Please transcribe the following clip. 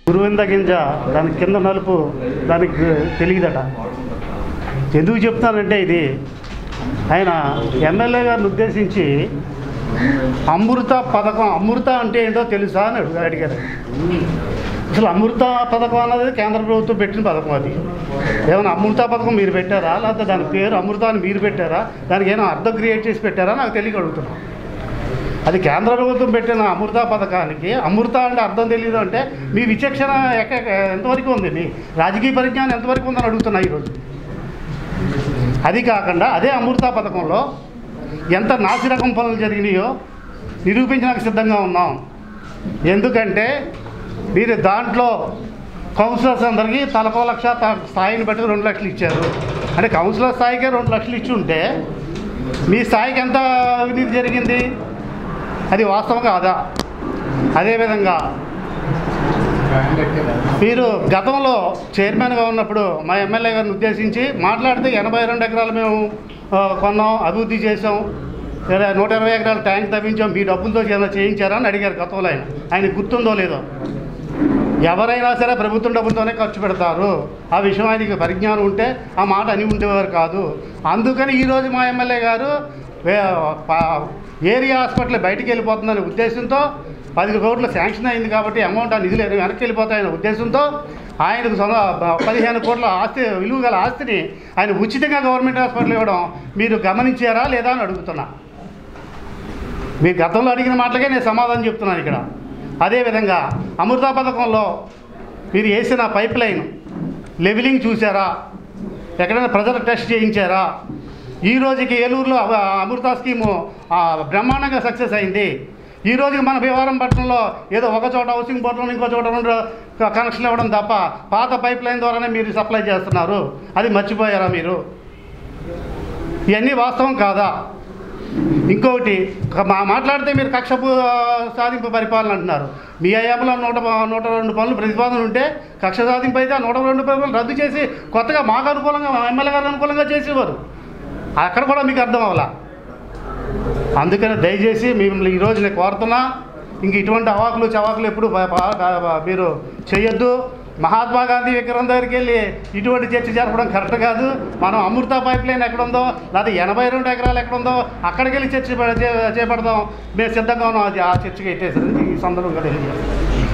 గురువింద గింజ దాని కింద నలుపు దానికి తెలియదట ఎందుకు చెప్తానంటే ఇది ఆయన ఎమ్మెల్యే గారిని ఉద్దేశించి అమృత పథకం అమృత అంటే ఏంటో తెలుసా అని అడుగు అడిగారు అసలు అమృత పథకం అన్నది కేంద్ర ప్రభుత్వం పెట్టిన పథకం అది ఏమైనా అమృత పథకం మీరు పెట్టారా లేకపోతే దాని పేరు అమృత అని మీరు పెట్టారా దానికి ఏమైనా అర్థం క్రియేట్ చేసి పెట్టారా నాకు తెలియక అడుగుతున్నాను అది కేంద్ర ప్రభుత్వం పెట్టిన అమృత పథకానికి అమృత అంటే అర్థం తెలియదు అంటే మీ విచక్షణ ఎక్క ఎంతవరకు ఉంది మీ రాజకీయ పరిజ్ఞానం ఎంతవరకు ఉందని అడుగుతున్నా ఈరోజు అది కాకుండా అదే అమృత పథకంలో ఎంత నాసిరకం పనులు జరిగినాయో నిరూపించడానికి సిద్ధంగా ఉన్నాం ఎందుకంటే మీరు దాంట్లో కౌన్సిలర్స్ అందరికీ తలకో లక్ష త- స్థాయిని బట్టి రెండు లక్షలు ఇచ్చారు అంటే కౌన్సిలర్ స్థాయికే రెండు లక్షలు ఇచ్చి ఉంటే మీ స్థాయికి ఎంత అవినీతి జరిగింది అది వాస్తవం కాదా అదేవిధంగా మీరు గతంలో చైర్మన్గా ఉన్నప్పుడు మా ఎమ్మెల్యే గారిని ఉద్దేశించి మాట్లాడితే ఎనభై రెండు ఎకరాలు మేము ఆ, కొన్నాం అభివృద్ధి చేసాం లేదా నూట ఇరవై ఎకరాలు ట్యాంక్ తవ్వించాం మీ డబ్బులతో ఏమైనా చేయించారా అని అడిగారు గతంలో ఆయన ఆయన గుర్తుందో లేదో ఎవరైనా సరే ప్రభుత్వం డబ్బులతోనే ఖర్చు పెడతారు ఆ విషయం ఆయనకి పరిజ్ఞానం ఉంటే ఆ మాట అని ఉండేవారు కాదు అందుకని ఈరోజు మా ఎమ్మెల్యే గారు వే- పా- ఏరియా హాస్పిటల్ బయటికి వెళ్ళిపోతుందనే ఉద్దేశంతో పది కోట్లు శాంక్షన్ అయింది కాబట్టి అమౌంట్ ఆ నిధులు ఏదో వెనక్కి వెళ్ళిపోతాయనే ఉద్దేశంతో ఆయనకు సొంత బ- పదిహేను కోట్ల ఆస్తి విలువ గల ఆస్తిని ఆయన ఉచితంగా గవర్నమెంట్ హాస్పిటల్ ఇవ్వడం మీరు గమనించారా లేదా అని అడుగుతున్నా మీరు గతంలో అడిగిన మాటలకే నేను సమాధానం చెప్తున్నాను ఇక్కడ అదేవిధంగా అమృత పథకంలో మీరు వేసిన పైప్ లైన్ లెవెలింగ్ చూసారా ఎక్కడైనా ప్రజలు టెస్ట్ చేయించారా ఈ రోజుకి ఏలూరులో అవ- అమృత స్కీము ఆ, బ్రహ్మాండంగా సక్సెస్ అయింది ఈ రోజుకి మన భీమవరం పట్టణంలో ఏదో ఒక చోట హౌసింగ్ బోర్డులో ఇంకో చోట రెండు కనెక్షన్లు ఇవ్వడం తప్ప పాత పైప్ లైన్ ద్వారానే మీరు సప్లై చేస్తున్నారు అది మర్చిపోయారా మీరు ఇవన్నీ వాస్తవం కాదా ఇంకొకటి క- మా మాట్లాడితే మీరు కక్ష పు- సాధింపు పరిపాలన అంటున్నారు మీ అయ్యాపులో నూట ప- నూట రెండు పనులు ప్రతిపాదన ఉంటే కక్ష సాధింపు అయితే ఆ నూట రెండు పనులు రద్దు చేసి కొత్తగా మాకు అనుకూలంగా మా ఎమ్మెల్యే గారు అనుకూలంగా చేసేవారు అక్కడ కూడా మీకు అర్థం అవ్వాలా అందుకని దయచేసి మిమ్మల్ని ఈరోజు నేను కోరుతున్నా ఇంక ఇటువంటి అవాకులు చవాకులు ఎప్పుడు ప- ప- ప- మీరు చేయొద్దు మహాత్మా గాంధీ విగ్రహం దగ్గరికి వెళ్ళి ఇటువంటి చర్చ జరపడం కరెక్ట్ కాదు మనం అమృత పైప్ లైన్ ఎక్కడుందో లేదా ఎనభై రెండు ఎకరాలు ఎక్కడుందో అక్కడికి వెళ్ళి చర్చ పె- చే- చేపడదాం మేము సిద్ధంగా ఉన్నాం అది ఆ చర్చకి ఎట్టేసరికి ఈ సందర్భంగా తెలియజేస్తాం